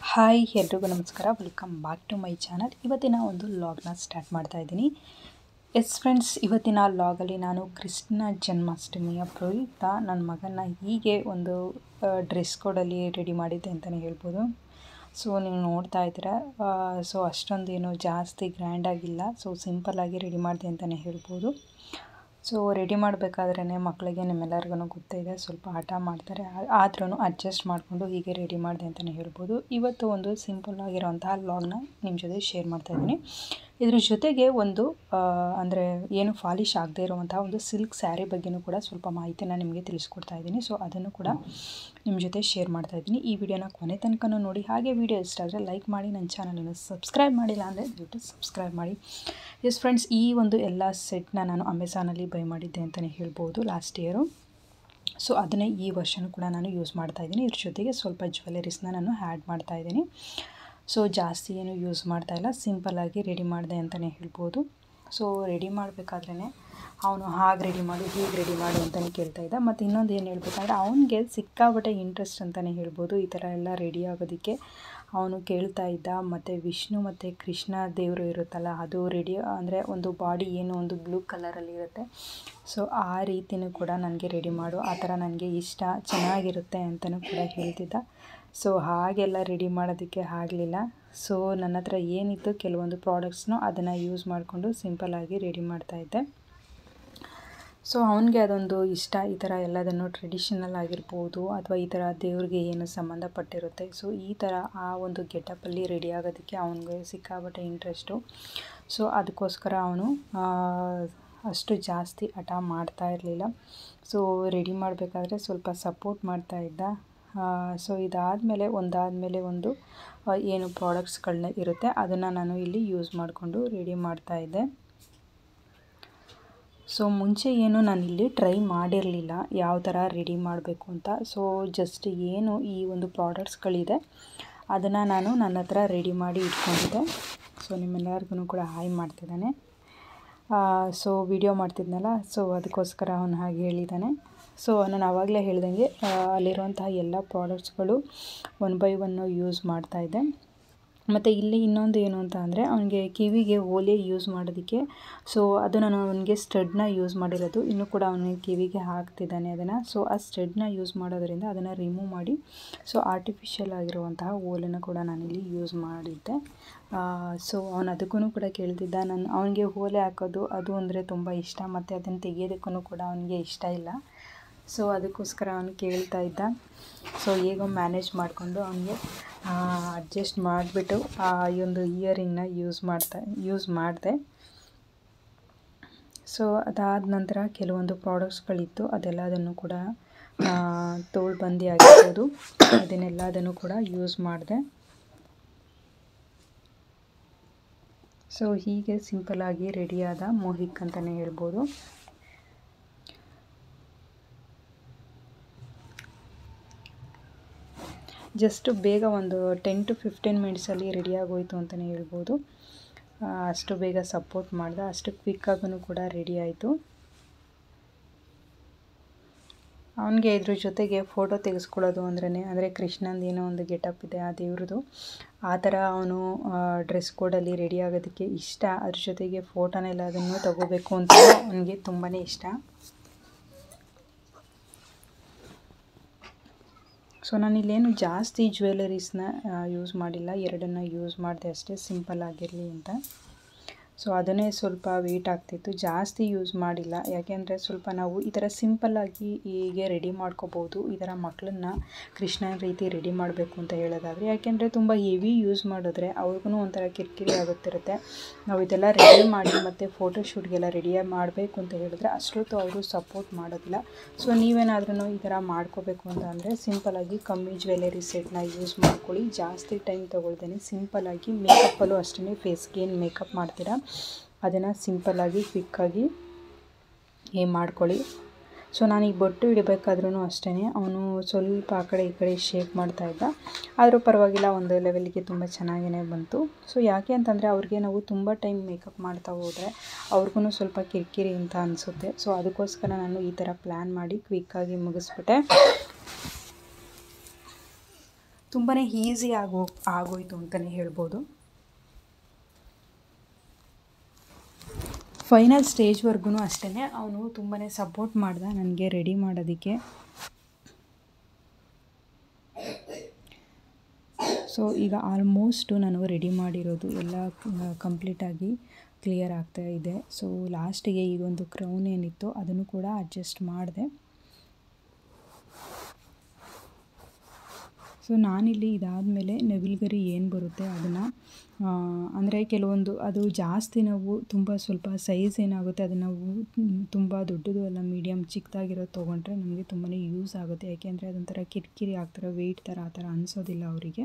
hi ಎಲ್ರಿಗೂ ನಮಸ್ಕಾರ welcome back to my channel ಇವತ್ತಿನ ಒಂದು ಲಾಗ್ನ ಸ್ಟಾರ್ಟ್ ಮಾಡ್ತಾ ಇದ್ದೀನಿ ಎಸ್ ಫ್ರೆಂಡ್ಸ್ ಇವತ್ತಿನ ಲಾಗಲ್ಲಿ ನಾನು ಕೃಷ್ಣ ಜನ್ಮಾಷ್ಟಮಿಯ ಪ್ರಯುಕ್ತ ನನ್ನ ಮಗನ ಹೀಗೆ ಒಂದು ಡ್ರೆಸ್ ಕೋಡಲ್ಲಿ ರೆಡಿ ಮಾಡಿದ್ದೆ ಅಂತಲೇ ಹೇಳ್ಬೋದು ಸೊ ನೀವು ನೋಡ್ತಾ ಇದ್ದೀರಾ ಸೊ ಅಷ್ಟೊಂದೇನು ಜಾಸ್ತಿ ಗ್ರ್ಯಾಂಡಾಗಿಲ್ಲ ಸೊ ಸಿಂಪಲ್ಲಾಗಿ ರೆಡಿ ಮಾಡಿದೆ ಅಂತಲೇ ಹೇಳ್ಬೋದು ಸೊ ರೆಡಿ ಮಾಡಬೇಕಾದ್ರೇ ಮಕ್ಕಳಿಗೆ ನಿಮ್ಮೆಲ್ಲರಿಗೂ ಗೊತ್ತಿದೆ ಸ್ವಲ್ಪ ಹಠ ಮಾಡ್ತಾರೆ ಆದ್ರೂ ಅಡ್ಜಸ್ಟ್ ಮಾಡಿಕೊಂಡು ಹೀಗೆ ರೆಡಿ ಮಾಡಿದೆ ಅಂತಲೇ ಹೇಳ್ಬೋದು ಇವತ್ತು ಒಂದು ಸಿಂಪಲ್ ಆಗಿರೋಂತಹ ಲಾಗ್ನ ನಿಮ್ಮ ಜೊತೆ ಶೇರ್ ಮಾಡ್ತಾ ಇದ್ದೀನಿ ಇದ್ರ ಜೊತೆಗೆ ಒಂದು ಅಂದರೆ ಏನು ಫಾಲಿಶ್ ಆಗದೇ ಇರುವಂತಹ ಒಂದು ಸಿಲ್ಕ್ ಸ್ಯಾರಿ ಬಗ್ಗೆನೂ ಕೂಡ ಸ್ವಲ್ಪ ಮಾಹಿತಿನ ನಿಮಗೆ ತಿಳಿಸ್ಕೊಡ್ತಾ ಇದ್ದೀನಿ ಸೊ ಅದನ್ನು ಕೂಡ ನಿಮ್ಮ ಜೊತೆ ಶೇರ್ ಮಾಡ್ತಾ ಇದ್ದೀನಿ ಈ ವಿಡಿಯೋನ ಕೊನೆ ತನಕ ನೋಡಿ ಹಾಗೆ ವಿಡಿಯೋ ಇಷ್ಟ ಆದರೆ ಲೈಕ್ ಮಾಡಿ ನನ್ನ ಚಾನಲನ್ನು ಸಬ್ಸ್ಕ್ರೈಬ್ ಮಾಡಿಲ್ಲ ಅಂದರೆ ದಯವಿಟ್ಟು ಸಬ್ಸ್ಕ್ರೈಬ್ ಮಾಡಿ ಎಸ್ ಫ್ರೆಂಡ್ಸ್ ಈ ಒಂದು ಎಲ್ಲ ಸೆಟ್ನ ನಾನು ಅಮೆಝಾನಲ್ಲಿ ಬೈ ಮಾಡಿದ್ದೆ ಅಂತಲೇ ಹೇಳ್ಬೋದು ಲಾಸ್ಟ್ ಇಯರು ಸೊ ಅದನ್ನೇ ಈ ವರ್ಷನೂ ಕೂಡ ನಾನು ಯೂಸ್ ಮಾಡ್ತಾ ಇದ್ದೀನಿ ಇದ್ರ ಜೊತೆಗೆ ಸ್ವಲ್ಪ ಜ್ಯುವೆಲರೀಸ್ನ ನಾನು ಆ್ಯಡ್ ಮಾಡ್ತಾ ಇದ್ದೀನಿ ಸೊ ಜಾಸ್ತಿ ಏನು ಯೂಸ್ ಮಾಡ್ತಾ ಇಲ್ಲ ಸಿಂಪಲ್ಲಾಗಿ ರೆಡಿ ಮಾಡಿದೆ ಅಂತಲೇ ಹೇಳ್ಬೋದು ಸೊ ರೆಡಿ ಮಾಡಬೇಕಾದ್ರೇ ಅವನು ಹಾಗೆ ರೆಡಿ ಮಾಡು ಹೀಗೆ ರೆಡಿ ಮಾಡು ಅಂತಲೇ ಕೇಳ್ತಾ ಇದ್ದ ಮತ್ತು ಇನ್ನೊಂದು ಏನು ಹೇಳ್ಬೇಕಂದ್ರೆ ಅವನಿಗೆ ಸಿಕ್ಕಾಬಟ್ಟೆ ಇಂಟ್ರೆಸ್ಟ್ ಅಂತಲೇ ಹೇಳ್ಬೋದು ಈ ಥರ ಎಲ್ಲ ರೆಡಿ ಆಗೋದಕ್ಕೆ ಅವನು ಕೇಳ್ತಾ ಇದ್ದ ಮತ್ತು ವಿಷ್ಣು ಮತ್ತು ಕೃಷ್ಣ ದೇವರು ಇರುತ್ತಲ್ಲ ಅದು ರೆಡಿ ಅಂದರೆ ಒಂದು ಬಾಡಿ ಏನು ಒಂದು ಬ್ಲೂ ಕಲರಲ್ಲಿ ಇರುತ್ತೆ ಸೊ ಆ ರೀತಿಯೂ ಕೂಡ ನನಗೆ ರೆಡಿ ಮಾಡು ಆ ಥರ ನನಗೆ ಇಷ್ಟ ಚೆನ್ನಾಗಿರುತ್ತೆ ಅಂತಲೂ ಕೂಡ ಹೇಳ್ತಿದ್ದ ಸೊ ಹಾಗೆಲ್ಲ ರೆಡಿ ಮಾಡೋದಕ್ಕೆ ಆಗಲಿಲ್ಲ ಸೊ ನನ್ನ ಹತ್ರ ಏನಿತ್ತು ಕೆಲವೊಂದು ಪ್ರಾಡಕ್ಟ್ಸ್ನು ಅದನ್ನು ಯೂಸ್ ಮಾಡಿಕೊಂಡು ಸಿಂಪಲ್ಲಾಗಿ ರೆಡಿ ಮಾಡ್ತಾಯಿದ್ದೆ ಸೊ ಅವನಿಗೆ ಅದೊಂದು ಇಷ್ಟ ಈ ಥರ ಎಲ್ಲದನ್ನು ಟ್ರೆಡಿಷನಲ್ ಆಗಿರ್ಬೋದು ಅಥವಾ ಈ ಥರ ದೇವ್ರಿಗೆ ಏನು ಸಂಬಂಧಪಟ್ಟಿರುತ್ತೆ ಸೊ ಈ ಥರ ಆ ಒಂದು ಗೆಟಪಲ್ಲಿ ರೆಡಿ ಆಗೋದಕ್ಕೆ ಅವನಿಗೆ ಸಿಕ್ಕಾಬಟ್ಟೆ ಇಂಟ್ರೆಸ್ಟು ಸೊ ಅದಕ್ಕೋಸ್ಕರ ಅವನು ಅಷ್ಟು ಜಾಸ್ತಿ ಹಠ ಮಾಡ್ತಾ ಇರಲಿಲ್ಲ ಸೊ ರೆಡಿ ಮಾಡಬೇಕಾದ್ರೆ ಸ್ವಲ್ಪ ಸಪೋರ್ಟ್ ಮಾಡ್ತಾ ಇದ್ದ ಸೊ ಇದಾದಮೇಲೆ ಒಂದಾದಮೇಲೆ ಒಂದು ಏನು ಪ್ರಾಡಕ್ಟ್ಸ್ಗಳನ್ನ ಇರುತ್ತೆ ಅದನ್ನು ನಾನು ಇಲ್ಲಿ ಯೂಸ್ ಮಾಡಿಕೊಂಡು ರೆಡಿ ಮಾಡ್ತಾಯಿದ್ದೆ ಸೊ ಮುಂಚೆ ಏನು ನಾನಿಲ್ಲಿ ಟ್ರೈ ಮಾಡಿರಲಿಲ್ಲ ಯಾವ ಥರ ರೆಡಿ ಮಾಡಬೇಕು ಅಂತ ಸೊ ಜಸ್ಟ್ ಏನು ಈ ಒಂದು ಪ್ರಾಡಕ್ಟ್ಸ್ಗಳಿದೆ ಅದನ್ನು ನಾನು ನನ್ನ ಹತ್ರ ರೆಡಿ ಮಾಡಿ ಇಟ್ಕೊಂಡಿದ್ದೆ ಸೊ ನಿಮ್ಮೆಲ್ಲರಿಗೂ ಕೂಡ ಹಾಯ್ ಮಾಡ್ತಿದ್ದಾನೆ ಸೊ ವಿಡಿಯೋ ಮಾಡ್ತಿದ್ನಲ್ಲ ಸೊ ಅದಕ್ಕೋಸ್ಕರ ಅವನು ಹಾಗೆ ಹೇಳಿದ್ದಾನೆ ಸೊ ನಾನು ಆವಾಗಲೇ ಹೇಳ್ದಂಗೆ ಅಲ್ಲಿರುವಂತಹ ಎಲ್ಲ ಪ್ರಾಡಕ್ಟ್ಸ್ಗಳು ಒನ್ ಬೈ ಒನ್ನು ಯೂಸ್ ಮಾಡ್ತಾಯಿದ್ದೆ ಮತ್ತು ಇಲ್ಲಿ ಇನ್ನೊಂದು ಏನು ಅಂತ ಅಂದರೆ ಅವನಿಗೆ ಕಿವಿಗೆ ಓಲೆ ಯೂಸ್ ಮಾಡೋದಕ್ಕೆ ಸೊ ಅದು ನಾನು ಅವನಿಗೆ ಸ್ಟಡ್ನ ಯೂಸ್ ಮಾಡಿರೋದು ಇನ್ನೂ ಕೂಡ ಅವನಿಗೆ ಕಿವಿಗೆ ಹಾಕ್ತಿದ್ದಾನೆ ಅದನ್ನು ಸೊ ಆ ಸ್ಟಡ್ನ ಯೂಸ್ ಮಾಡೋದರಿಂದ ಅದನ್ನು ರಿಮೂವ್ ಮಾಡಿ ಸೊ ಆರ್ಟಿಫಿಷಿಯಲ್ ಆಗಿರುವಂತಹ ಓಲನ್ನು ಕೂಡ ನಾನಿಲ್ಲಿ ಯೂಸ್ ಮಾಡಿದ್ದೆ ಸೊ ಅವನು ಅದಕ್ಕೂ ಕೂಡ ಕೇಳ್ತಿದ್ದ ನಾನು ಅವನಿಗೆ ಓಲೆ ಹಾಕೋದು ಅದು ಅಂದರೆ ತುಂಬ ಇಷ್ಟ ಮತ್ತು ಅದನ್ನು ತೆಗಿಯೋದಕ್ಕೂ ಕೂಡ ಅವನಿಗೆ ಇಷ್ಟ ಇಲ್ಲ ಸೊ ಅದಕ್ಕೋಸ್ಕರ ಅವನು ಕೇಳ್ತಾ ಇದ್ದ ಸೊ ಹೇಗೋ ಮ್ಯಾನೇಜ್ ಮಾಡಿಕೊಂಡು ಅವನಿಗೆ ಅಡ್ಜಸ್ಟ್ ಮಾಡಿಬಿಟ್ಟು ಈ ಒಂದು ಇಯರಿಂಗ್ನ ಯೂಸ್ ಮಾಡ್ತಾ ಯೂಸ್ ಮಾಡಿದೆ ಸೊ ಅದಾದ ನಂತರ ಕೆಲವೊಂದು ಪ್ರಾಡಕ್ಟ್ಸ್ಗಳಿತ್ತು ಅದೆಲ್ಲದನ್ನು ಕೂಡ ತೋಳು ಬಂದಿ ಆಗಿರ್ಬೋದು ಅದನ್ನೆಲ್ಲದನ್ನು ಕೂಡ ಯೂಸ್ ಮಾಡಿದೆ ಸೊ ಹೀಗೆ ಸಿಂಪಲ್ಲಾಗಿ ರೆಡಿಯಾದ ಮೋಹಿಕ್ ಅಂತಲೇ ಹೇಳ್ಬೋದು ಜಸ್ಟ್ ಬೇಗ ಒಂದು ಟೆನ್ ಟು ಫಿಫ್ಟೀನ್ ಮಿನಿಟ್ಸಲ್ಲಿ ರೆಡಿಯಾಗೋಯ್ತು ಅಂತಲೇ ಹೇಳ್ಬೋದು ಅಷ್ಟು ಬೇಗ ಸಪೋರ್ಟ್ ಮಾಡ್ದೆ ಅಷ್ಟು ಕ್ವಿಕ್ಕಾಗೂ ಕೂಡ ರೆಡಿ ಆಯಿತು ಅವನಿಗೆ ಇದ್ರ ಜೊತೆಗೆ ಫೋಟೋ ತೆಗೆಸ್ಕೊಳ್ಳೋದು ಅಂದ್ರೇ ಅಂದರೆ ಕೃಷ್ಣಂದು ಏನೋ ಒಂದು ಗೆಟಪ್ ಇದೆ ಆ ದೇವ್ರದ್ದು ಆ ಥರ ಅವನು ಡ್ರೆಸ್ ಕೋಡಲ್ಲಿ ರೆಡಿ ಆಗೋದಕ್ಕೆ ಇಷ್ಟ ಅದ್ರ ಜೊತೆಗೆ ಫೋಟೋನೆಲ್ಲ ಅದನ್ನು ತಗೋಬೇಕು ಅಂತ ಅವನಿಗೆ ತುಂಬಾ ಇಷ್ಟ ಸೊ ನಾನಿಲ್ಲೇನು ಜಾಸ್ತಿ ಜ್ಯುವೆಲರೀಸ್ನ ಯೂಸ್ ಮಾಡಿಲ್ಲ ಎರಡನ್ನು ಯೂಸ್ ಮಾಡಿದೆ ಅಷ್ಟೇ ಸಿಂಪಲ್ ಆಗಿರಲಿ ಅಂತ ಸೊ ಅದನ್ನೇ ಸ್ವಲ್ಪ ವೆಯ್ಟ್ ಆಗ್ತಿತ್ತು ಜಾಸ್ತಿ ಯೂಸ್ ಮಾಡಿಲ್ಲ ಯಾಕೆಂದರೆ ಸ್ವಲ್ಪ ನಾವು ಈ ಥರ ಸಿಂಪಲ್ಲಾಗಿ ಹೀಗೆ ರೆಡಿ ಮಾಡ್ಕೋಬೋದು ಈ ಥರ ಮಕ್ಕಳನ್ನ ಕೃಷ್ಣನ ರೀತಿ ರೆಡಿ ಮಾಡಬೇಕು ಅಂತ ಹೇಳೋದಾದರೆ ಯಾಕೆಂದರೆ ತುಂಬ ಹೆವಿ ಯೂಸ್ ಮಾಡಿದ್ರೆ ಅವ್ರಿಗೂ ಒಂಥರ ಕಿರಿಕಿರಿ ಆಗುತ್ತಿರುತ್ತೆ ನಾವು ಇದೆಲ್ಲ ರೆಡಿ ಮಾಡಿ ಮತ್ತು ಫೋಟೋಶೂಟ್ಗೆಲ್ಲ ರೆಡಿ ಮಾಡಬೇಕು ಅಂತ ಹೇಳಿದ್ರೆ ಅಷ್ಟೊತ್ತು ಅವರು ಸಪೋರ್ಟ್ ಮಾಡೋದಿಲ್ಲ ಸೊ ನೀವೇನಾದ್ರೂ ಈ ಥರ ಮಾಡ್ಕೋಬೇಕು ಅಂತ ಅಂದರೆ ಸಿಂಪಲ್ಲಾಗಿ ಕಮ್ಮಿ ಜ್ಯುವೆಲರಿ ಸೆಟ್ನ ಯೂಸ್ ಮಾಡ್ಕೊಳ್ಳಿ ಜಾಸ್ತಿ ಟೈಮ್ ತೊಗೊಳ್ದೇನೆ ಸಿಂಪಲ್ಲಾಗಿ ಮೇಕಪ್ಪಲ್ಲೂ ಅಷ್ಟೇ ಫೇಸ್ಗೆ ಏನು ಮೇಕಪ್ ಮಾಡ್ತೀರಾ ಅದನ್ನು ಸಿಂಪಲ್ಲಾಗಿ ಕ್ವಿಕ್ಕಾಗಿ ಏನು ಮಾಡ್ಕೊಳ್ಳಿ ಸೊ ನಾನೀಗ ಬೊಟ್ಟು ಇಡಬೇಕಾದ್ರೂ ಅಷ್ಟೇ ಅವನು ಸ್ವಲ್ಪ ಆ ಕಡೆ ಈ ಕಡೆ ಶೇಕ್ ಮಾಡ್ತಾಯಿದ್ದ ಆದರೂ ಪರವಾಗಿಲ್ಲ ಒಂದು ಲೆವೆಲ್ಗೆ ತುಂಬ ಚೆನ್ನಾಗೇ ಬಂತು ಸೊ ಯಾಕೆ ಅಂತಂದರೆ ಅವ್ರಿಗೆ ನಾವು ತುಂಬ ಟೈಮ್ ಮೇಕಪ್ ಮಾಡ್ತಾ ಹೋದರೆ ಅವ್ರಿಗೂ ಸ್ವಲ್ಪ ಕಿರಿಕಿರಿ ಅಂತ ಅನಿಸುತ್ತೆ ಸೊ ಅದಕ್ಕೋಸ್ಕರ ನಾನು ಈ ಥರ ಪ್ಲ್ಯಾನ್ ಮಾಡಿ ಕ್ವಿಕ್ಕಾಗಿ ಮುಗಿಸ್ಬಿಟ್ಟೆ ತುಂಬಾ ಈಸಿ ಆಗೋ ಆಗೋಯ್ತು ಅಂತಲೇ ಹೇಳ್ಬೋದು ಫೈನಲ್ ಸ್ಟೇಜ್ವರೆಗೂ ಅಷ್ಟೇ ಅವನು ತುಂಬಾ ಸಪೋರ್ಟ್ ಮಾಡ್ದ ನನಗೆ ರೆಡಿ ಮಾಡೋದಕ್ಕೆ ಸೊ ಈಗ ಆಲ್ಮೋಸ್ಟು ನಾನು ರೆಡಿ ಮಾಡಿರೋದು ಎಲ್ಲ ಕಂಪ್ಲೀಟಾಗಿ ಕ್ಲಿಯರ್ ಆಗ್ತಾ ಇದೆ ಸೊ ಲಾಸ್ಟಿಗೆ ಈ ಒಂದು ಕ್ರೌನ್ ಏನಿತ್ತು ಅದನ್ನು ಕೂಡ ಅಡ್ಜಸ್ಟ್ ಮಾಡಿದೆ ಸೊ ನಾನಿಲ್ಲಿ ಇದಾದಮೇಲೆ ನವಿಲ್ಗರಿ ಏನು ಬರುತ್ತೆ ಅದನ್ನು ಅಂದರೆ ಕೆಲವೊಂದು ಅದು ಜಾಸ್ತಿ ನಾವು ತುಂಬ ಸ್ವಲ್ಪ ಸೈಜ್ ಏನಾಗುತ್ತೆ ಅದನ್ನು ನಾವು ತುಂಬ ದೊಡ್ಡದು ಅಲ್ಲ ಮೀಡಿಯಮ್ ಚಿಕ್ಕದಾಗಿರೋದು ತೊಗೊಂಡ್ರೆ ನಮಗೆ ತುಂಬಾ ಯೂಸ್ ಆಗುತ್ತೆ ಯಾಕೆಂದರೆ ಅದೊಂಥರ ಕಿರಿಕಿರಿ ಆಗ್ತಾರೆ ವೆಯ್ಟ್ ಥರ ಆ ಥರ ಅನಿಸೋದಿಲ್ಲ ಅವರಿಗೆ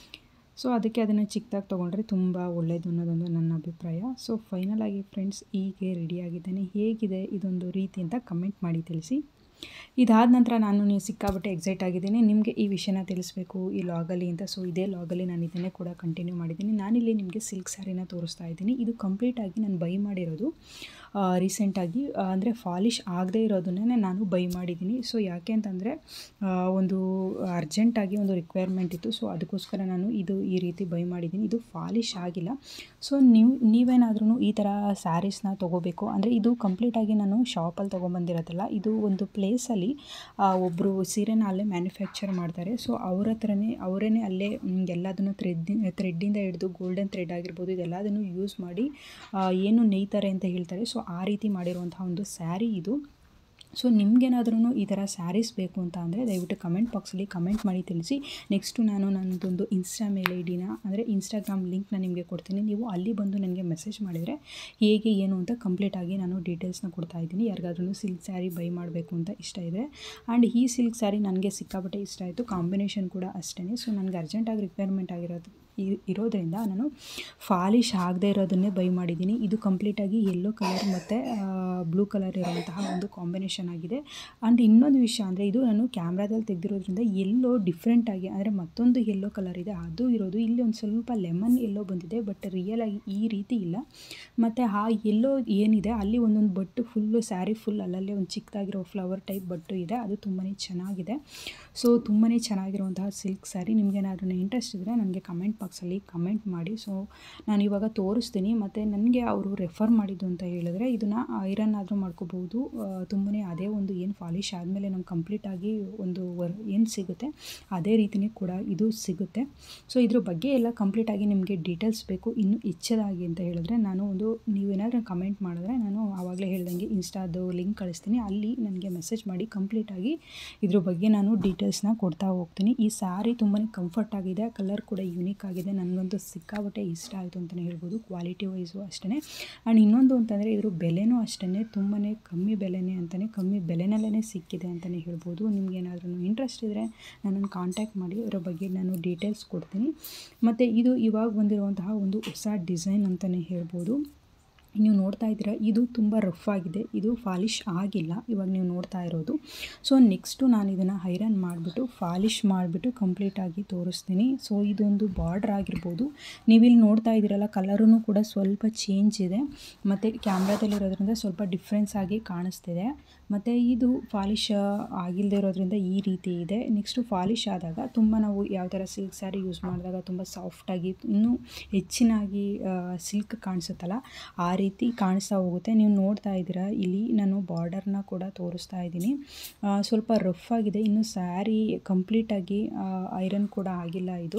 ಸೊ ಅದಕ್ಕೆ ಅದನ್ನು ಚಿಕ್ಕದಾಗಿ ತೊಗೊಂಡ್ರೆ ತುಂಬ ಒಳ್ಳೆಯದು ಅನ್ನೋದೊಂದು ನನ್ನ ಅಭಿಪ್ರಾಯ ಸೊ ಫೈನಲ್ ಆಗಿ ಫ್ರೆಂಡ್ಸ್ ಹೀಗೆ ರೆಡಿಯಾಗಿದ್ದೇನೆ ಹೇಗಿದೆ ಇದೊಂದು ರೀತಿ ಅಂತ ಕಮೆಂಟ್ ಮಾಡಿ ತಿಳಿಸಿ ಇದಾದ ನಂತರ ನಾನು ನೀವು ಸಿಕ್ಕಾಬಿಟ್ಟೆ ಎಕ್ಸೈಟ್ ಆಗಿದ್ದೀನಿ ನಿಮಗೆ ಈ ವಿಷಯನ ತಿಳಿಸ್ಬೇಕು ಈ ಲಾಗಲ್ಲಿ ಅಂತ ಸೊ ಇದೇ ಲಾಗಲ್ಲಿ ನಾನು ಇದನ್ನೇ ಕೂಡ ಕಂಟಿನ್ಯೂ ಮಾಡಿದ್ದೀನಿ ನಾನಿಲ್ಲಿ ನಿಮಗೆ ಸಿಲ್ಕ್ ಸ್ಯಾರಿನ ತೋರಿಸ್ತಾ ಇದ್ದೀನಿ ಇದು ಕಂಪ್ಲೀಟಾಗಿ ನಾನು ಬೈ ಮಾಡಿರೋದು ರೀಸೆಂಟಾಗಿ ಅಂದರೆ ಫಾಲಿಶ್ ಆಗದೇ ಇರೋದನ್ನೇ ನಾನು ಬೈ ಮಾಡಿದ್ದೀನಿ ಸೊ ಯಾಕೆ ಅಂತಂದರೆ ಒಂದು ಅರ್ಜೆಂಟಾಗಿ ಒಂದು ರಿಕ್ವೈರ್ಮೆಂಟ್ ಇತ್ತು ಸೊ ಅದಕ್ಕೋಸ್ಕರ ನಾನು ಇದು ಈ ರೀತಿ ಬೈ ಮಾಡಿದ್ದೀನಿ ಇದು ಫಾಲಿಶ್ ಆಗಿಲ್ಲ ಸೊ ನೀವು ನೀವೇನಾದ್ರೂ ಈ ಥರ ಸ್ಯಾರೀಸ್ನ ತೊಗೋಬೇಕು ಅಂದರೆ ಇದು ಕಂಪ್ಲೀಟಾಗಿ ನಾನು ಶಾಪಲ್ಲಿ ತೊಗೊಂಬಂದಿರೋದಲ್ಲ ಇದು ಒಂದು ಪ್ಲೇಸಲ್ಲಿ ಒಬ್ಬರು ಸೀರೆನ ಅಲ್ಲೇ ಮ್ಯಾನುಫ್ಯಾಕ್ಚರ್ ಮಾಡ್ತಾರೆ ಸೊ ಅವ್ರ ಹತ್ರನೇ ಅವರೇ ಅಲ್ಲೇ ಎಲ್ಲದನ್ನು ಥ್ರೆಡ್ ಥ್ರೆಡ್ಡಿಂದ ಹಿಡಿದು ಗೋಲ್ಡನ್ ಥ್ರೆಡ್ ಆಗಿರ್ಬೋದು ಇದೆಲ್ಲದನ್ನು ಯೂಸ್ ಮಾಡಿ ಏನು ನೇಯ್ತಾರೆ ಅಂತ ಹೇಳ್ತಾರೆ ಸೊ ಆ ರೀತಿ ಮಾಡಿರುವಂತಹ ಒಂದು ಸ್ಯಾರಿ ಇದು ಸೊ ನಿಮಗೇನಾದ್ರೂ ಈ ಥರ ಸ್ಯಾರೀಸ್ ಬೇಕು ಅಂತ ಅಂದರೆ ದಯವಿಟ್ಟು ಕಮೆಂಟ್ ಬಾಕ್ಸಲ್ಲಿ ಕಮೆಂಟ್ ಮಾಡಿ ತಿಳಿಸಿ ನೆಕ್ಸ್ಟು ನಾನು ನನ್ನದೊಂದು ಇನ್ಸ್ಟಾ ಮೇಲ್ ಐ ಡಿನ ಅಂದರೆ ಇನ್ಸ್ಟಾಗ್ರಾಮ್ ಲಿಂಕ್ನ ನಿಮಗೆ ಕೊಡ್ತೀನಿ ನೀವು ಅಲ್ಲಿ ಬಂದು ನನಗೆ ಮೆಸೇಜ್ ಮಾಡಿದರೆ ಹೇಗೆ ಏನು ಅಂತ ಕಂಪ್ಲೀಟಾಗಿ ನಾನು ಡೀಟೇಲ್ಸ್ನ ಕೊಡ್ತಾ ಇದ್ದೀನಿ ಯಾರಿಗಾದ್ರೂ ಸಿಲ್ಕ್ ಸ್ಯಾರಿ ಬೈ ಮಾಡಬೇಕು ಅಂತ ಇಷ್ಟ ಇದೆ ಆ್ಯಂಡ್ ಈ ಸಿಲ್ಕ್ ಸ್ಯಾರಿ ನನಗೆ ಸಿಕ್ಕಾಪಟ್ಟೆ ಇಷ್ಟ ಆಯಿತು ಕಾಂಬಿನೇಷನ್ ಕೂಡ ಅಷ್ಟೇ ಸೊ ನನಗೆ ಅರ್ಜೆಂಟಾಗಿ ರಿಕ್ವೈರ್ಮೆಂಟ್ ಆಗಿರೋದು ಇರೋದರಿಂದ ನಾನು ಫಾಲಿಶ್ ಆಗದೆ ಇರೋದನ್ನೇ ಬೈ ಮಾಡಿದ್ದೀನಿ ಇದು ಕಂಪ್ಲೀಟಾಗಿ ಯೆಲ್ಲೋ ಕಲರ್ ಮತ್ತು ಬ್ಲೂ ಕಲರ್ ಇರುವಂತಹ ಒಂದು ಕಾಂಬಿನೇಷನ್ ಆಗಿದೆ ಆ್ಯಂಡ್ ಇನ್ನೊಂದು ವಿಷಯ ಅಂದರೆ ಇದು ನಾನು ಕ್ಯಾಮ್ರಾದಲ್ಲಿ ತೆಗೆದಿರೋದ್ರಿಂದ ಎಲ್ಲೋ ಡಿಫ್ರೆಂಟಾಗಿ ಅಂದರೆ ಮತ್ತೊಂದು ಯೆಲ್ಲೋ ಕಲರ್ ಇದೆ ಅದು ಇರೋದು ಇಲ್ಲಿ ಒಂದು ಸ್ವಲ್ಪ ಲೆಮನ್ ಎಲ್ಲೋ ಬಂದಿದೆ ಬಟ್ ರಿಯಲ್ ಆಗಿ ಈ ರೀತಿ ಇಲ್ಲ ಮತ್ತು ಆ ಎಲ್ಲೋ ಏನಿದೆ ಅಲ್ಲಿ ಒಂದೊಂದು ಬಟ್ಟು ಫುಲ್ಲು ಸ್ಯಾರಿ ಫುಲ್ ಅಲ್ಲಲ್ಲೇ ಒಂದು ಚಿಕ್ಕದಾಗಿರೋ ಫ್ಲವರ್ ಟೈಪ್ ಬಟ್ಟು ಇದೆ ಅದು ತುಂಬಾ ಚೆನ್ನಾಗಿದೆ ಸೊ ತುಂಬಾ ಚೆನ್ನಾಗಿರುವಂತಹ ಸಿಲ್ಕ್ ಸ್ಯಾರಿ ನಿಮಗೇನಾದ್ರೂ ಇಂಟ್ರೆಸ್ಟ್ ಇದ್ದರೆ ನನಗೆ ಕಮೆಂಟ್ ಬಾಕ್ಸಲ್ಲಿ ಕಮೆಂಟ್ ಮಾಡಿ ಸೊ ನಾನು ಇವಾಗ ತೋರಿಸ್ತೀನಿ ಮತ್ತು ನನಗೆ ಅವರು ರೆಫರ್ ಮಾಡಿದ್ದು ಅಂತ ಹೇಳಿದ್ರೆ ಇದನ್ನು ಐರನ್ ಆದರೂ ಮಾಡ್ಕೋಬೋದು ತುಂಬಾ ಅದೇ ಒಂದು ಏನು ಫಾಲಿಶ್ ಆದಮೇಲೆ ನಮ್ಗೆ ಕಂಪ್ಲೀಟಾಗಿ ಒಂದು ವರ್ ಏನು ಸಿಗುತ್ತೆ ಅದೇ ರೀತಿಯೇ ಕೂಡ ಇದು ಸಿಗುತ್ತೆ ಸೊ ಇದ್ರ ಬಗ್ಗೆ ಎಲ್ಲ ಕಂಪ್ಲೀಟಾಗಿ ನಿಮಗೆ ಡೀಟೇಲ್ಸ್ ಬೇಕು ಇನ್ನೂ ಹೆಚ್ಚದಾಗಿ ಅಂತ ಹೇಳಿದ್ರೆ ನಾನು ಒಂದು ನೀವೇನಾದರೂ ಕಮೆಂಟ್ ಮಾಡಿದ್ರೆ ನಾನು ಆವಾಗಲೇ ಹೇಳ್ದಂಗೆ ಇನ್ಸ್ಟಾದು ಲಿಂಕ್ ಕಳಿಸ್ತೀನಿ ಅಲ್ಲಿ ನನಗೆ ಮೆಸೇಜ್ ಮಾಡಿ ಕಂಪ್ಲೀಟಾಗಿ ಇದ್ರ ಬಗ್ಗೆ ನಾನು ಡೀಟೇಲ್ಸ್ನ ಕೊಡ್ತಾ ಹೋಗ್ತೀನಿ ಈ ಸ್ಯಾರಿ ತುಂಬಾ ಕಂಫರ್ಟ್ ಆಗಿದೆ ಕಲರ್ ಕೂಡ ಯೂನಿಕ್ ಆಗಿದೆ ನನಗಂತೂ ಸಿಕ್ಕಾಬಟ್ಟೆ ಇಷ್ಟ ಆಯಿತು ಅಂತಲೇ ಹೇಳ್ಬೋದು ಕ್ವಾಲಿಟಿ ವೈಸು ಅಷ್ಟೇ ಆ್ಯಂಡ್ ಇನ್ನೊಂದು ಅಂತಂದರೆ ಇದ್ರ ಬೆಲೆನೂ ಅಷ್ಟೇ ತುಂಬಾ ಕಮ್ಮಿ ಬೆಲೆನೇ ಅಂತಲೇ ಕಮ್ಮಿ ಬೆಲೆನಲ್ಲೇ ಸಿಕ್ಕಿದೆ ಅಂತಲೇ ಹೇಳ್ಬೋದು ನಿಮ್ಗೇನಾದ್ರೂ ಇಂಟ್ರೆಸ್ಟ್ ಇದ್ದರೆ ನನ್ನನ್ನು ಕಾಂಟ್ಯಾಕ್ಟ್ ಮಾಡಿ ಅದರ ಬಗ್ಗೆ ನಾನು ಡೀಟೇಲ್ಸ್ ಕೊಡ್ತೀನಿ ಮತ್ತು ಇದು ಇವಾಗ ಬಂದಿರುವಂತಹ ಒಂದು ಹೊಸ ಡಿಸೈನ್ ಅಂತಲೇ ಹೇಳ್ಬೋದು ನೀವು ನೋಡ್ತಾ ಇದ್ದೀರಾ ಇದು ತುಂಬ ರಫ್ ಆಗಿದೆ ಇದು ಫಾಲಿಶ್ ಆಗಿಲ್ಲ ಇವಾಗ ನೀವು ನೋಡ್ತಾ ಇರೋದು ಸೊ ನೆಕ್ಸ್ಟು ನಾನು ಇದನ್ನು ಐರನ್ ಮಾಡಿಬಿಟ್ಟು ಫಾಲಿಶ್ ಮಾಡಿಬಿಟ್ಟು ಕಂಪ್ಲೀಟಾಗಿ ತೋರಿಸ್ತೀನಿ ಸೊ ಇದೊಂದು ಬಾರ್ಡ್ರ್ ಆಗಿರ್ಬೋದು ನೀವಿಲ್ಲಿ ನೋಡ್ತಾ ಇದ್ದೀರಲ್ಲ ಕಲರೂ ಕೂಡ ಸ್ವಲ್ಪ ಚೇಂಜ್ ಇದೆ ಮತ್ತು ಕ್ಯಾಮ್ರಾದಲ್ಲಿರೋದ್ರಿಂದ ಸ್ವಲ್ಪ ಡಿಫ್ರೆನ್ಸ್ ಆಗಿ ಕಾಣಿಸ್ತಿದೆ ಮತ್ತು ಇದು ಫಾಲಿಶ್ ಆಗಿಲ್ಲದೆ ಇರೋದ್ರಿಂದ ಈ ರೀತಿ ಇದೆ ನೆಕ್ಸ್ಟು ಫಾಲಿಶ್ ಆದಾಗ ತುಂಬ ನಾವು ಯಾವ ಥರ ಸಿಲ್ಕ್ ಸ್ಯಾರಿ ಯೂಸ್ ಮಾಡಿದಾಗ ತುಂಬ ಸಾಫ್ಟಾಗಿ ಇನ್ನೂ ಹೆಚ್ಚಿನಾಗಿ ಸಿಲ್ಕ್ ಕಾಣಿಸುತ್ತಲ್ಲ ಆ ರೀತಿ ಕಾಣಿಸ್ತಾ ಹೋಗುತ್ತೆ ನೀವು ನೋಡ್ತಾ ಇದ್ದೀರಾ ಇಲ್ಲಿ ನಾನು ಬಾರ್ಡರ್ನ ಕೂಡ ತೋರಿಸ್ತಾ ಇದ್ದೀನಿ ಸ್ವಲ್ಪ ರಫ್ ಆಗಿದೆ ಇನ್ನು ಸ್ಯಾರಿ ಕಂಪ್ಲೀಟಾಗಿ ಐರನ್ ಕೂಡ ಆಗಿಲ್ಲ ಇದು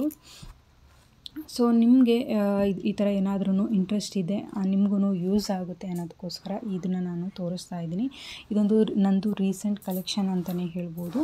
ಸೊ ನಿಮಗೆ ಈ ಥರ ಏನಾದ್ರೂ ಇಂಟ್ರೆಸ್ಟ್ ಇದೆ ನಿಮಗೂ ಯೂಸ್ ಆಗುತ್ತೆ ಅನ್ನೋದಕ್ಕೋಸ್ಕರ ಇದನ್ನು ನಾನು ತೋರಿಸ್ತಾ ಇದ್ದೀನಿ ಇದೊಂದು ನಂದು ರೀಸೆಂಟ್ ಕಲೆಕ್ಷನ್ ಅಂತಲೇ ಹೇಳ್ಬೋದು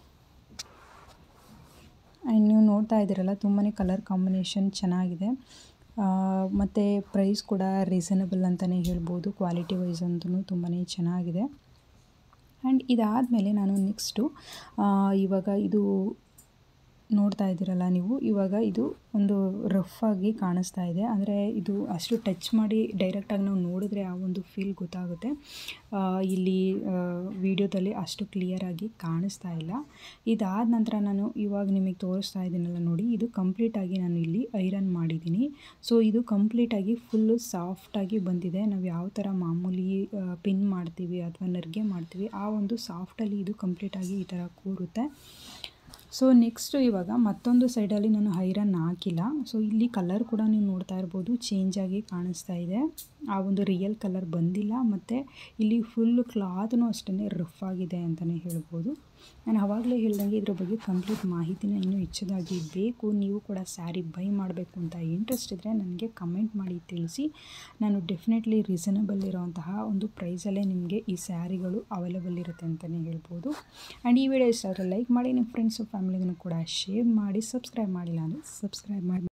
ಆ್ಯಂಡ್ ನೀವು ನೋಡ್ತಾ ಇದ್ದೀರಲ್ಲ ತುಂಬಾ ಕಲರ್ ಕಾಂಬಿನೇಷನ್ ಚೆನ್ನಾಗಿದೆ ಮತ್ತು ಪ್ರೈಸ್ ಕೂಡ ರೀಸನಬಲ್ ಅಂತಲೇ ಹೇಳ್ಬೋದು ಕ್ವಾಲಿಟಿ ವೈಸ್ ಅಂತೂ ತುಂಬಾ ಚೆನ್ನಾಗಿದೆ ಆ್ಯಂಡ್ ಇದಾದಮೇಲೆ ನಾನು ನೆಕ್ಸ್ಟು ಇವಾಗ ಇದು ನೋಡ್ತಾ ಇದ್ದೀರಲ್ಲ ನೀವು ಇವಾಗ ಇದು ಒಂದು ರಫ್ ಆಗಿ ಕಾಣಿಸ್ತಾ ಇದೆ ಅಂದರೆ ಇದು ಅಷ್ಟು ಟಚ್ ಮಾಡಿ ಡೈರೆಕ್ಟಾಗಿ ನಾವು ನೋಡಿದ್ರೆ ಆ ಒಂದು ಫೀಲ್ ಗೊತ್ತಾಗುತ್ತೆ ಇಲ್ಲಿ ವಿಡಿಯೋದಲ್ಲಿ ಅಷ್ಟು ಕ್ಲಿಯರಾಗಿ ಕಾಣಿಸ್ತಾ ಇಲ್ಲ ಇದಾದ ನಂತರ ನಾನು ಇವಾಗ ನಿಮಗೆ ತೋರಿಸ್ತಾ ಇದ್ದೀನಲ್ಲ ನೋಡಿ ಇದು ಕಂಪ್ಲೀಟಾಗಿ ನಾನು ಇಲ್ಲಿ ಐರನ್ ಮಾಡಿದ್ದೀನಿ ಸೊ ಇದು ಕಂಪ್ಲೀಟಾಗಿ ಫುಲ್ಲು ಸಾಫ್ಟಾಗಿ ಬಂದಿದೆ ನಾವು ಯಾವ ಥರ ಮಾಮೂಲಿ ಪಿನ್ ಮಾಡ್ತೀವಿ ಅಥವಾ ನರ್ಗೆ ಮಾಡ್ತೀವಿ ಆ ಒಂದು ಸಾಫ್ಟಲ್ಲಿ ಇದು ಕಂಪ್ಲೀಟಾಗಿ ಈ ಥರ ಕೂರುತ್ತೆ ಸೊ ನೆಕ್ಸ್ಟು ಇವಾಗ ಮತ್ತೊಂದು ಸೈಡಲ್ಲಿ ನಾನು ಐರನ್ ಹಾಕಿಲ್ಲ ಸೊ ಇಲ್ಲಿ ಕಲರ್ ಕೂಡ ನೀವು ನೋಡ್ತಾ ಇರ್ಬೋದು ಚೇಂಜ್ ಆಗಿ ಕಾಣಿಸ್ತಾ ಇದೆ ಆ ಒಂದು ರಿಯಲ್ ಕಲರ್ ಬಂದಿಲ್ಲ ಮತ್ತು ಇಲ್ಲಿ ಫುಲ್ ಕ್ಲಾತ್ನೂ ಅಷ್ಟೇ ರಫ್ ಆಗಿದೆ ಅಂತಲೇ ಹೇಳ್ಬೋದು ನಾನು ಆವಾಗಲೇ ಹೇಳ್ದಂಗೆ ಇದ್ರ ಬಗ್ಗೆ ಕಂಪ್ಲೀಟ್ ಮಾಹಿತಿನ ಇನ್ನೂ ಹೆಚ್ಚದಾಗಿ ಬೇಕು ನೀವು ಕೂಡ ಸ್ಯಾರಿ ಬೈ ಮಾಡಬೇಕು ಅಂತ ಇಂಟ್ರೆಸ್ಟ್ ಇದ್ದರೆ ನನಗೆ ಕಮೆಂಟ್ ಮಾಡಿ ತಿಳಿಸಿ ನಾನು ಡೆಫಿನೆಟ್ಲಿ ರೀಸನಬಲ್ ಇರೋವಂತಹ ಒಂದು ಪ್ರೈಸಲ್ಲೇ ನಿಮಗೆ ಈ ಸ್ಯಾರಿಗಳು ಅವೈಲೇಬಲ್ ಇರುತ್ತೆ ಅಂತಲೇ ಹೇಳ್ಬೋದು ಆ್ಯಂಡ್ ಈ ವಿಡಿಯೋ ಇಷ್ಟ ಆದರೆ ಲೈಕ್ ಮಾಡಿ ನಿಮ್ಮ ಫ್ರೆಂಡ್ಸು ಫ್ಯಾಮಿಲಿಗೂ ಕೂಡ ಶೇರ್ ಮಾಡಿ ಸಬ್ಸ್ಕ್ರೈಬ್ ಮಾಡಿಲ್ಲ ಅಂದರೆ ಸಬ್ಸ್ಕ್ರೈಬ್ ಮಾಡಿ